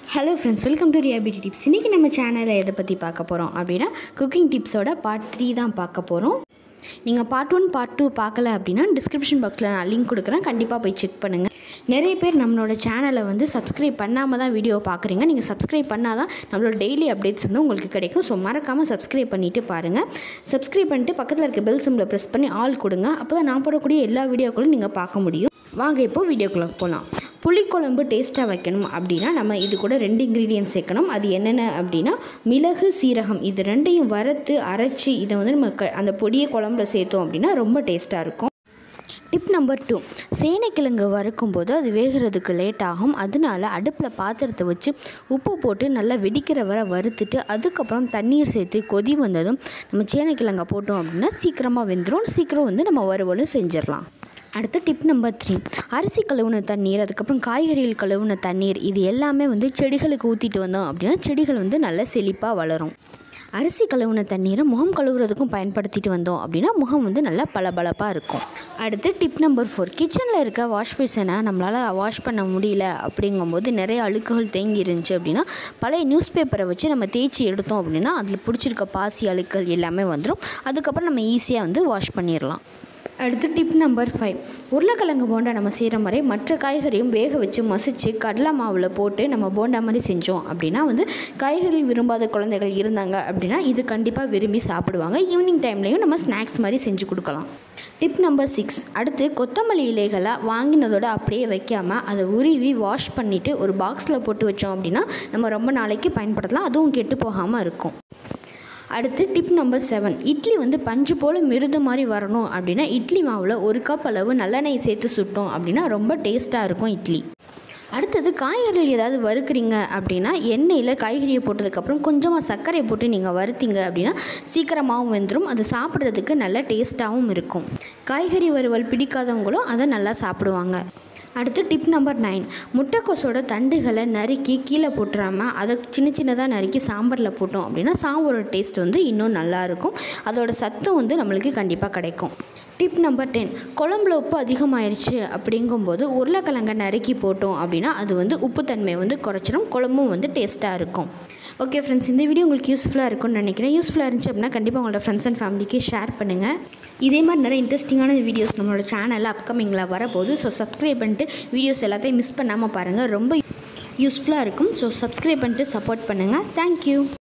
hello friends welcome to reliability tips இன்றைக்கி நம்ம சேனலில் எதை பற்றி பார்க்க போகிறோம் அப்படின்னா குக்கிங் டிப்ஸோட பார்ட் த்ரீ தான் பார்க்க போகிறோம் நீங்கள் பார்ட் ஒன் பார்ட் டூ பார்க்கல அப்படின்னா டிஸ்கிரிப்ஷன் பாக்ஸில் நான் லிங்க் கொடுக்குறேன் கண்டிப்பாக போய் செக் பண்ணுங்கள் நிறைய பேர் நம்மளோட சேனலை வந்து சப்ஸ்கிரைப் பண்ணாமல் தான் வீடியோ பார்க்குறீங்க நீங்கள் சப்ஸ்கிரைப் பண்ணால் தான் நம்மளோட டெய்லி அப்டேட்ஸ் வந்து உங்களுக்கு கிடைக்கும் ஸோ மறக்காமல் சப்ஸ்கிரைப் பண்ணிவிட்டு பாருங்கள் சப்ஸ்கிரைப் பண்ணிட்டு பக்கத்தில் இருக்க பெல் சிம்பில் ப்ரெஸ் பண்ணி ஆல் கொடுங்க அப்போ தான் நான் போடக்கூடிய எல்லா வீடியோக்களும் நீங்கள் பார்க்க முடியும் வாங்க இப்போ வீடியோக்குள்ளே போகலாம் புளிக்குழம்பு டேஸ்ட்டாக வைக்கணும் அப்படின்னா நம்ம இது கூட ரெண்டு இன்க்ரீடியன்ட் சேர்க்கணும் அது என்னென்ன அப்படின்னா மிளகு சீரகம் இது ரெண்டையும் வறுத்து அரைச்சி இதை வந்து நம்ம க அந்த பொடியை குழம்புல சேர்த்தோம் அப்படின்னா ரொம்ப டேஸ்ட்டாக இருக்கும் டிப் நம்பர் டூ சேனைக்கிழங்கு வறுக்கும்போது அது வேகிறதுக்கு லேட் ஆகும் அதனால அடுப்பில் பாத்திரத்தை வச்சு உப்பு போட்டு நல்லா வெடிக்கிற வரை வறுத்துட்டு அதுக்கப்புறம் தண்ணீர் சேர்த்து கொதி வந்ததும் நம்ம சேனைக்கிழங்கை போட்டோம் அப்படின்னா சீக்கிரமாக வெந்துடும் சீக்கிரம் வந்து நம்ம வறுவலும் செஞ்சிடலாம் அடுத்து டிப் நம்பர் த்ரீ அரிசி கழுவுன தண்ணீர் அதுக்கப்புறம் காய்கறிகள் கழுவுன தண்ணீர் இது எல்லாமே வந்து செடிகளுக்கு ஊற்றிட்டு வந்தோம் அப்படின்னா செடிகள் வந்து நல்லா செழிப்பாக வளரும் அரிசி கழுவுன தண்ணீரை முகம் கழுவுறதுக்கும் பயன்படுத்திட்டு வந்தோம் அப்படின்னா முகம் வந்து நல்லா பளபளப்பாக இருக்கும் அடுத்து டிப் நம்பர் ஃபோர் கிச்சனில் இருக்க வாஷ் பேசனை நம்மளால் வாஷ் பண்ண முடியல அப்படிங்கும்போது நிறைய அழுக்குகள் தேங்கி இருந்துச்சு அப்படின்னா பழைய நியூஸ் பேப்பரை வச்சு நம்ம தேய்ச்சி எடுத்தோம் அப்படின்னா அதில் பிடிச்சிருக்க பாசி அழுக்கள் எல்லாமே வந்துடும் அதுக்கப்புறம் நம்ம ஈஸியாக வந்து வாஷ் பண்ணிடலாம் அடுத்து டிப் நம்பர் ஃபைவ் உருளைக்கிழங்கு போண்டா நம்ம செய்கிற மாதிரி மற்ற காய்கறியும் வேக வச்சு மசித்து கடலை மாவில் போட்டு நம்ம போண்டா மாதிரி செஞ்சோம் அப்படின்னா வந்து காய்கறி விரும்பாத குழந்தைகள் இருந்தாங்க அப்படின்னா இது கண்டிப்பாக விரும்பி சாப்பிடுவாங்க ஈவினிங் டைம்லேயும் நம்ம ஸ்நாக்ஸ் மாதிரி செஞ்சு கொடுக்கலாம் டிப் நம்பர் சிக்ஸ் அடுத்து கொத்தமல்லி இலைகளை வாங்கினதோட அப்படியே வைக்காமல் அதை உருவி வாஷ் பண்ணிவிட்டு ஒரு பாக்ஸில் போட்டு வச்சோம் அப்படின்னா நம்ம ரொம்ப நாளைக்கு பயன்படுத்தலாம் அதுவும் கெட்டு போகாமல் இருக்கும் அடுத்து டிப் நம்பர் செவன் இட்லி வந்து பஞ்சு போல் மிருது மாதிரி வரணும் அப்படின்னா இட்லி மாவில் ஒரு கப் அளவு நல்லெண்ணெய் சேர்த்து சுட்டோம் அப்படின்னா ரொம்ப டேஸ்ட்டாக இருக்கும் இட்லி அடுத்தது காய்கறிகள் ஏதாவது வறுக்கிறீங்க அப்படின்னா எண்ணெயில் காய்கறியை போட்டதுக்கப்புறம் கொஞ்சமாக சர்க்கரை போட்டு நீங்கள் வறுத்தீங்க அப்படின்னா சீக்கிரமாகவும் வெந்துடும் அது சாப்பிட்றதுக்கு நல்ல டேஸ்ட்டாகவும் இருக்கும் காய்கறி வறுவல் பிடிக்காதவங்களும் அதை நல்லா சாப்பிடுவாங்க அடுத்து டிப் நம்பர் நைன் முட்டைக்கோஸோட தண்டுகளை நறுக்கி கீழே போட்டுறாமல் அதை சின்ன சின்னதாக நறுக்கி சாம்பாரில் போட்டோம் அப்படின்னா சாம்பாரோட டேஸ்ட் வந்து இன்னும் நல்லாயிருக்கும் அதோட சத்தம் வந்து நம்மளுக்கு கண்டிப்பாக கிடைக்கும் டிப் நம்பர் டென் குழம்புல உப்பு அதிகமாயிருச்சு அப்படிங்கும்போது உருளைக்கிழங்கை நறுக்கி போட்டோம் அப்படின்னா அது வந்து உப்புத்தன்மை வந்து குறைச்சிரும் குழம்பும் வந்து டேஸ்ட்டாக இருக்கும் ஓகே ஃப்ரெண்ட்ஸ் இந்த வீடியோ உங்களுக்கு யூஸ்ஃபுல்லாக இருக்கும்னு நினைக்கிறேன் யூஸ்ஃபுல்லாக இருந்துச்சு அப்படின்னா கண்டிப்பாக உங்களோட ஃப்ரெண்ட்ஸ் அண்ட் ஃபேமிலிக்கு ஷேர் பண்ணுங்கள் இதே மாதிரி நிறைய இன்ட்ரெஸ்டிங்கான வீடியோஸ் நம்மளோட சேனலில் அப்கமிங்கில் வரப்போகுது ஸோ சப்ஸ்கிரைப் பண்ணிட்டு வீடியோஸ் எல்லாத்தையும் மிஸ் பண்ணாமல் பாருங்கள் ரொம்ப யூஸ்ஃபுல்லாக இருக்கும் ஸோ சப்ஸ்கிரைப் பண்ணிட்டு சப்போர்ட் பண்ணுங்கள் தேங்க்யூ